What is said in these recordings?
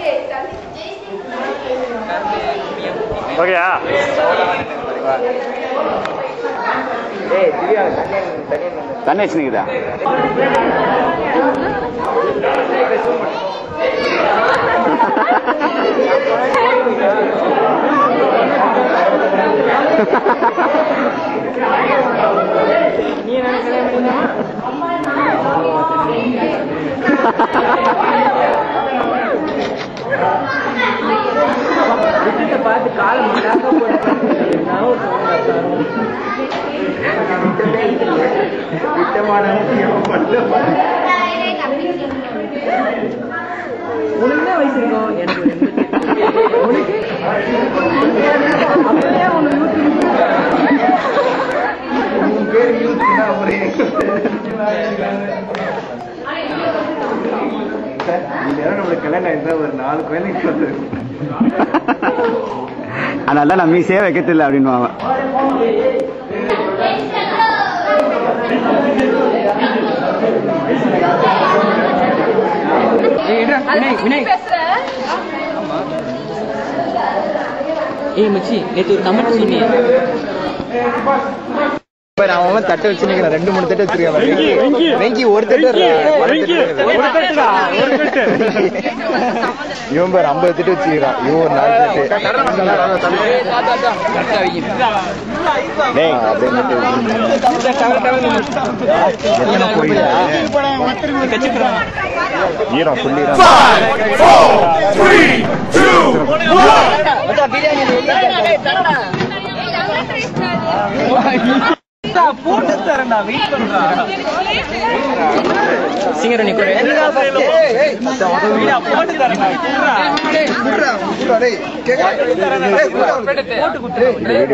ஓகேயா தண்ணி வச்சுனுக்குதா உனக்கு என்ன வயசு இருக்கும் எனக்கு ஒரு எண்பத்தி உனக்கு அப்படியே உனக்கு நூத்தி நம்மளுக்கு கல்யாணம் ஆயிருந்தா ஒரு நாலு குழந்தைங்க வந்துருக்கும் அதனால நான் மீசே வைக்கத்தில்லை அப்படின்னு வினய் வினய் ஏய் மச்சி நேத்து ஒரு கமெண்ட் சொன்னியே இப்ப நான் அவன் தட்டை வச்சுருக்கேன் ரெண்டு மூணு தட்டு வச்சிருக்கேன் வெங்கி ஒரு தட்டு இவன் பேர் ஐம்பது தட்டு வச்சுக்கிறான் இவன் ஒரு நாலு தட்டு டேய், அப்படியே மட்டும் எத்தனை கோயில் ஈரம் புள்ளீரம் போட்டு தரேன்டா வெயிட் பண்றா சிங்கர் நீ குறை வீடா போட்டு தரேன்டா போட்டு குடுத்து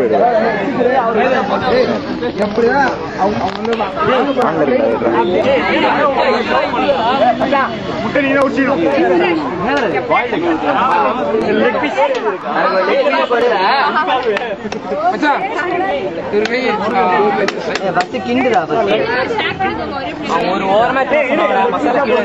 ஒரு ஓரமா மசாலா கீழே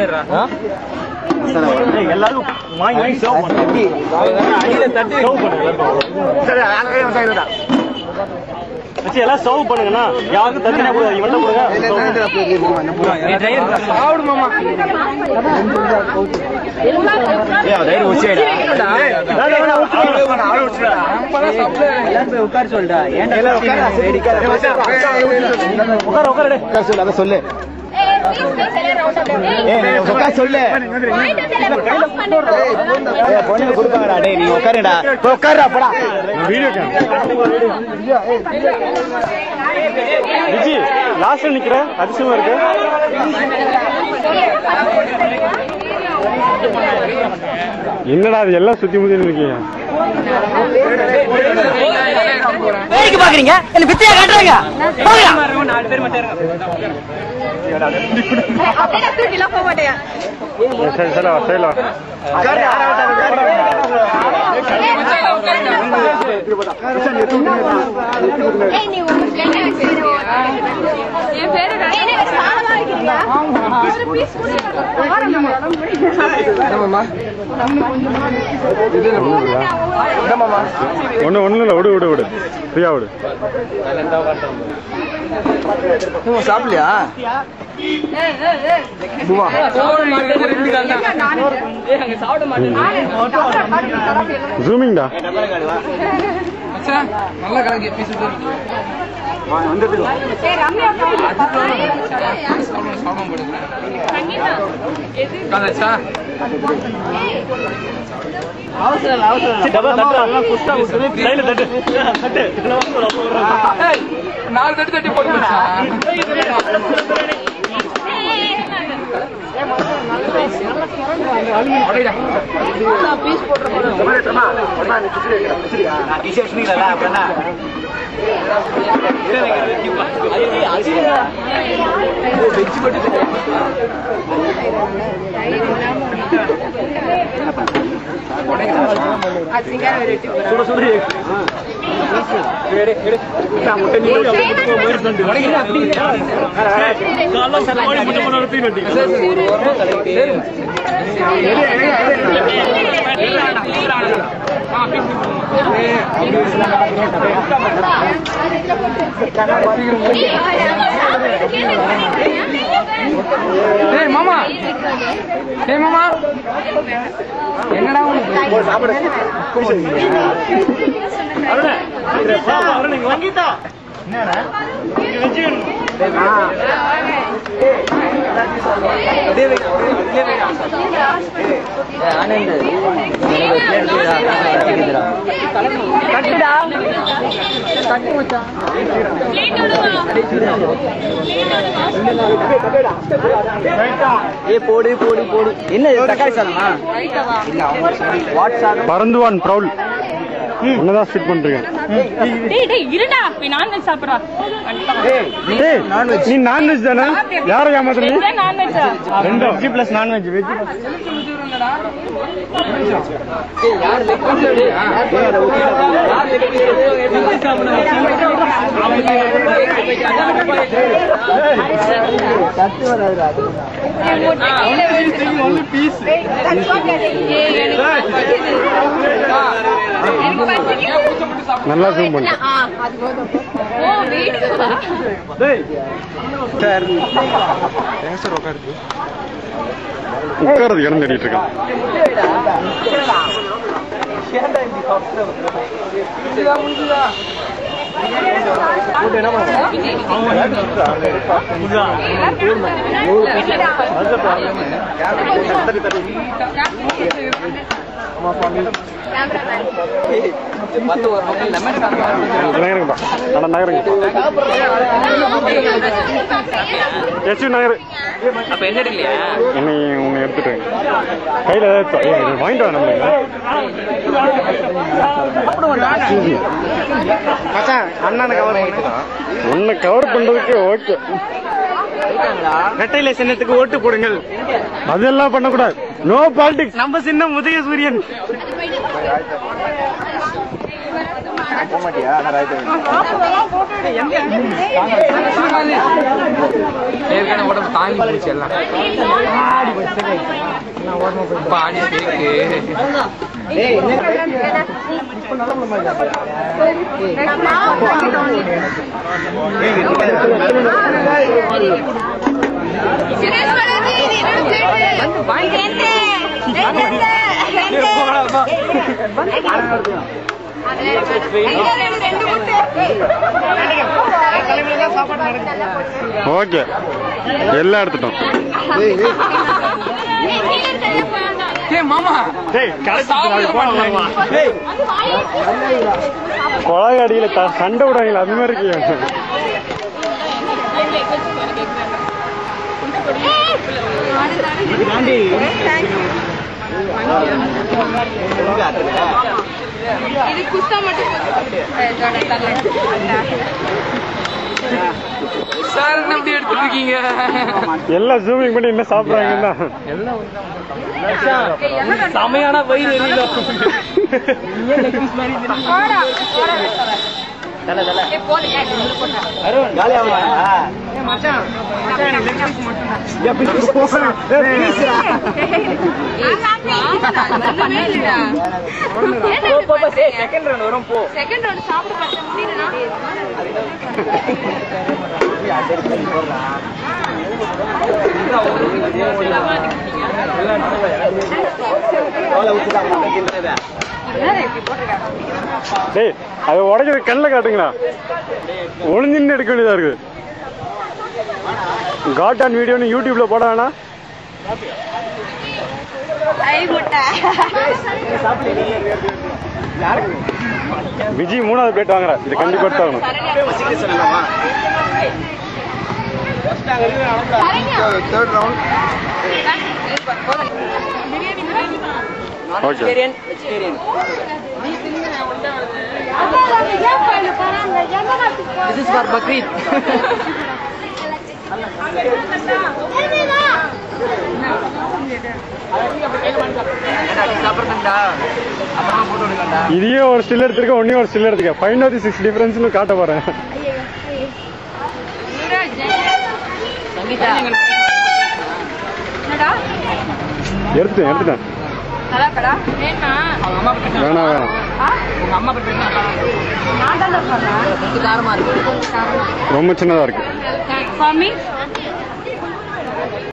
எல்லாரும் வாங்கி வாங்கி சர்வ் பண்ணு அடியில தட்டி சரி அங்கே வச்சு எல்லாம் சர்வ் பண்ணுங்கண்ணா யாருக்கும் தனியா கூட இவன்ட்ட கொடுங்க சாப்பிடு மாமா எல்லாரும் போய் உட்கார சொல்லிட்டா ஏன்டா உட்கார உட்கார சொல்லு அதை சொல்லு ஏய் உட்கார் சொல்லு பொண்ணு கொடுப்பாங்கடா டேய் நீ உட்காருடா போய் உட்காருடா போடா வீடியோ விஜி லாஸ்ட்ல நிக்கிற அதிசயமா இருக்கு என்னடா அது எல்லாம் சுத்தி முத்தி இருக்கீங்க வேடிக்கை பாக்குறீங்க என்ன பிச்சையா காட்டுறாங்க நாலு பேர் மட்டும் சரி சரி வா, சரி வா. என் பேரு ஒண்ணு ஒண்ணு இல்ல விடு விடு விடு ஃப்ரீயா விடு சாப்பிடலையா சாப்பிட மாட்டேன் ஜூமிங்டா நல்லா கலக்கி பீஸ் கதாச்சா அவசரம் அவசரம் நாலு தட்டு தட்டி போட்டு காலைல சரி, ஓடி முட்டை போட்டு நடத்திட்டு வந்துட்டீங்க. ஒரு ஓரமா தலைக்கு ஏய் மாமா ஏய் மாமா என்னடா உங்களுக்கு ஏய் போடு போடு போடு என்ன இது, தக்காளி சாதமா இல்ல அவங்க வாட்ஸ்அப் பரந்துவான் ப்ரௌல் என்னதான் ஃபிட் பண்றீங்க டேய் டேய் இருடா போய் நான்வெஜ் சாப்பிடுறா ஏய் நீ நான்வெஜ் தானே யாரை ஏமாத்துறீங்க நான்வெஜ் ரெண்டு வெஜ் பிளஸ் நான்வெஜ் வெஜ் நல்லா ஜூம் பண்ணு ஓ வீட்டுக்கு உட்காரது இடம் தேடிட்டு இருக்கான் பத்து ஒரு பக்கம் லெமன் நகருங்கப்பா அட நகருங்க எச்சு நகரு அப்ப என்ன எடுக்கலையா உன்னை உன்னை எடுத்துட்டு கையில் ஏதாவது ஏய், இது வாங்கிட்டு வா நம்மளுக்கு மச்சான் அண்ணனை கவர் உன்னை கவர் பண்றதுக்கு ஓகே ரெட்டையில சின்னத்துக்கு ஓட்டு போடுங்கள் அதெல்லாம் பண்ணக்கூடாது நோ பாலிடிக்ஸ் நம்ம சின்ன உதய சூரியன் ஏற்கனவே உடம்பு தாங்கி போச்சு எல்லாம் பாடி இருக்கு ஓகே எல்லாம் எடுத்துட்டோம் ஏ மாமா குழாய் அடியில த- சண்டை விடுவாங்களா அது மாதிரி இருக்கு இது குஸ்தா மட்டும் சார் என்ன இப்படி எடுத்துட்டு இருக்கீங்க எல்லாம் ஜூமிங் பண்ணி என்ன சாப்பிடுறாங்கன்னா செமையான வயிறு எரியல போடா போடா செகண்ட் ரவுண்ட் வரும் போ செகண்ட் ரவுண்ட் சாப்பிட பார்த்தா முடியலனா டேய் அதை உடைக்கிற கண்ணில் காட்டுங்களா ஒளிஞ்சின்னு எடுக்க வேண்டியதா இருக்கு காட் ஆன் வீடியோன்னு யூடியூப்ல போட வேணாம் ஐ முட்டை விஜய் மூணாவது பிளேட் வாங்குற இது கண்டிப்பா எடுத்தாகணும் third round okay vegetarian vegetarian this is for Bakrid சாப்பிட்றதுண்டா அப்புறமா போட்டு விடுங்கடா இதையே ஒரு ஸ்டில் எடுத்திருக்க ஒன்னே ஒரு ஸ்டில் எடுத்துக்க ஃபைவ் நோத்தி சிக்ஸ் டிஃபரன்ஸ்னு காட்ட போறேன் சங்கீதா என்னடா எடுத்துட்டேன் எடுத்துட்டேன் நல்லா கடா வேணா அவங்க அம்மா கிட்ட வேணாம் வேணாம் ஆ உங்க அம்மா ப்ரிப்பேர் நான் தான் சொன்னேன் காரமா இருக்கு ரொம்ப சின்னதா இருக்கு ஃபார் மீ